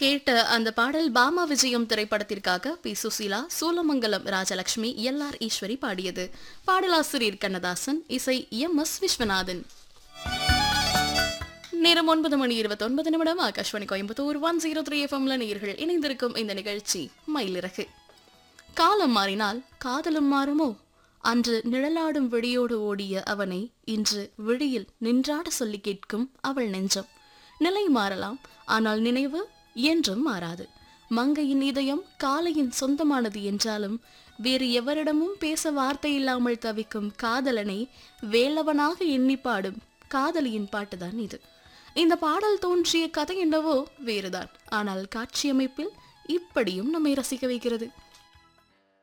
கேட்ட அந்த பாடல் பாமா விஜயம் திரைப்படத்திற்காக P Susheela Soolamangalam Rajalakshmi L R Eswari பாடியது பாடலாசிரியர் கண்ணதாசன் இசை எம் எஸ் விஸ்வநாதன் நேரம் ஒன்பது மணி இருபத்தொன்பது நிமிடம் Akashvani Coimbatore one zero three எஃப்எம்ல நேயர்கள் இணைந்திருக்கும் இந்த நிகழ்ச்சி மயிலிறகு காலம் மாறினால் காதலும் மாறுமோ அன்று நிழலாடும் விழியோடு ஓடிய அவனை இன்று விழியில் நின்றாட சொல்லி கேட்கும் அவள் நெஞ்சம் நிலை மாறலாம் ஆனால் நினைவு என்றும் மாறாது மங்கையின் இதயம் காலையின் சொந்தமானது என்றாலும் வேறு எவரிடமும் பேச வார்த்தை இல்லாமல் தவிக்கும் காதலனை வேலவனாக எண்ணி பாடும் காதலியின் பாட்டுதான் இது இந்த பாடல் தோன்றிய கதை என்னவோ வேறுதான் ஆனால் காட்சியமைப்பில் இப்படியும் நம்மை ரசிக்க வைக்கிறது